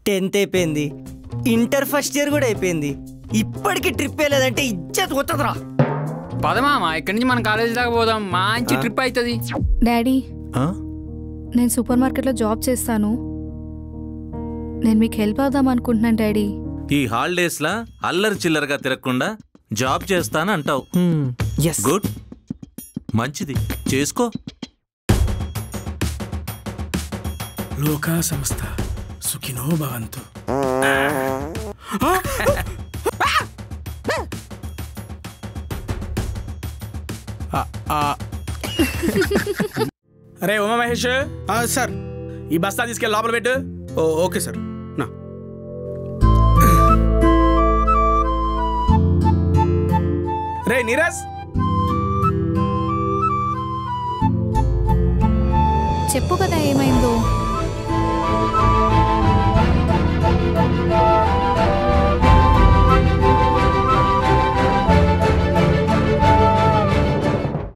Tenth అయిపోయింది inter first year కూడా అయిపోయింది ఇప్పటికి ట్రిప్ వేయలేదంటే ఇజ్జత్ పోతుందిరా పదమామ ఇక్కడి నుంచి మన కాలేజీ దాకా పోదాం మంచి ట్రిప్ అవుతుంది డాడీ ఆ? నేను సూపర్ మార్కెట్లో జాబ్ చేస్తాను నేను మీకు హెల్ప్ అవుదాం అనుకుంటున్నాను డాడీ ఈ హాలిడేస్లా అల్లరి చిల్లరగా తిరగకుండా జాబ్ చేస్తాను అంటావు ఎస్ గుడ్ మంచిది చేసుకో లోకా సంస్థ సుఖినో భవంతు అరే ఉమా మహేష్ సార్ ఈ బస్తా తీసుకెళ్ళి లోపల పెట్టు ఓ ఓకే సార్ నా రే నీరజ్ చెప్పు కదా ఏమైందో